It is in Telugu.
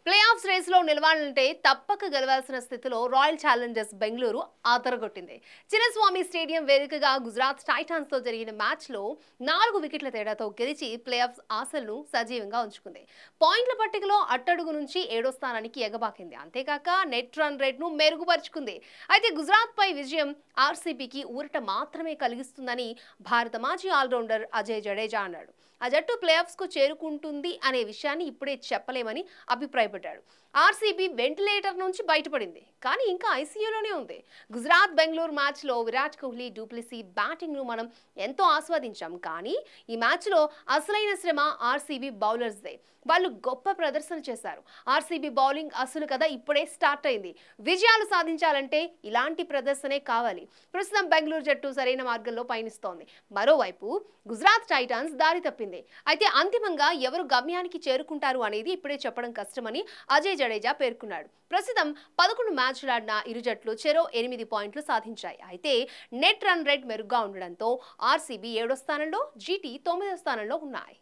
ప్లే ఆఫ్స్ రేస్ లో నిలవాలంటే తప్పక గెలవాల్సిన స్థితిలో రాయల్ ఛాలెంజర్స్ బెంగళూరు ఆతరగొట్టింది చిన్నస్వామి స్టేడియం వేదికగా గుజరాత్ టైటాన్స్ తో జరిగిన మ్యాచ్ లో నాలుగు వికెట్ల తేడాతో గెలిచి ప్లే ఆఫ్స్ ఆశలను సజీవంగా ఉంచుకుంది పాయింట్ల పట్టికలో అట్టడుగు నుంచి ఏడో స్థానానికి ఎగబాకింది అంతేకాక నెట్ రన్ రేట్ ను మెరుగుపరుచుకుంది అయితే గుజరాత్ పై విజయం ఆర్సీబీకి ఊరట మాత్రమే కలిగిస్తుందని భారత మాజీ ఆల్రౌండర్ అజయ్ జడేజా అన్నాడు ఆ జట్టు ప్లే కు చేరుకుంటుంది అనే విషయాన్ని ఇప్పుడే చెప్పలేమని అభిప్రాయపడ్డాడు ఆర్సీబీ వెంటిలేటర్ నుంచి బయటపడింది కానీ ఇంకా ఐసీయూలోనే ఉంది గుజరాత్ బెంగళూరు మ్యాచ్లో విరాట్ కోహ్లీ డూప్లిసీ బ్యాటింగ్ను మనం ఎంతో ఆస్వాదించాం కానీ ఈ మ్యాచ్లో అసలైన శ్రమ ఆర్సీబీ బౌలర్స్దే వాళ్ళు గొప్ప ప్రదర్శన చేశారు ఆర్సీబీ బౌలింగ్ అసలు కదా ఇప్పుడే స్టార్ట్ అయింది విజయాలు సాధించాలంటే ఇలాంటి ప్రదర్శనే కావాలి ప్రస్తుతం బెంగళూరు జట్టు సరైన మార్గంలో పయనిస్తోంది మరోవైపు గుజరాత్ టైటాన్స్ దారి తప్పింది అయితే అంతిమంగా ఎవరు గమ్యానికి చేరుకుంటారు అనేది ఇప్పుడే చెప్పడం కష్టమని అజయ్ జడేజా పేర్కొన్నాడు ప్రస్తుతం పదకొండు మ్యాచ్లాడిన ఇరు జట్లు చెరో ఎనిమిది పాయింట్లు సాధించాయి అయితే నెట్ రన్ రేట్ మెరుగ్గా ఉండడంతో ఆర్సీబీ ఏడో స్థానంలో జీటీ తొమ్మిదో స్థానంలో ఉన్నాయి